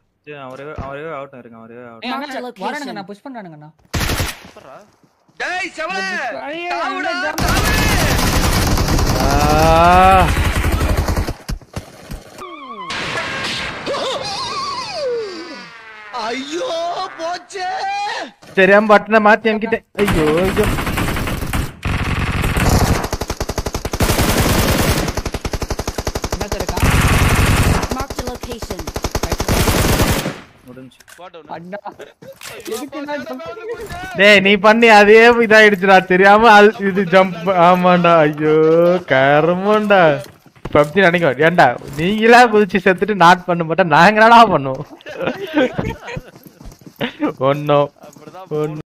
சரி, அவன் ஒரே அவன் ஒரே ஆகட்டும் இருங்க அவன் ஒரே ஆகட்டும் ஏய், Marked அண்ணா, a location. வரானுங்க நான் புஷ் பண்றானுங்க அண்ணா சூப்பர்ரா ஐயோ, அண்ணா, jump. ஆ. தெரியாம பட்டனை மாத்தி அனுக்கிட்டேன் ஐயோ ஐயோ என்னத்த இருக்கா Marked a location. முடிஞ்சு ஸ்குவாட் டவுன் அண்ணா எதுக்கு நான் jump டேய் நீ பண்ணி அதே இதாயிடுச்சுடா தெரியாம அது- இது ஜம்ப் ஆமாண்டா ஐயோ கருமண்டா பப்ஜி நினைக்க ஏன்டா நீங்களா குதிச்சு செத்துட்டு நாட் பண்ண மாட்டா நாங்க என்னடா பண்ணுவோம் ஒன்னும் அப்படிதான் ஒன்னும்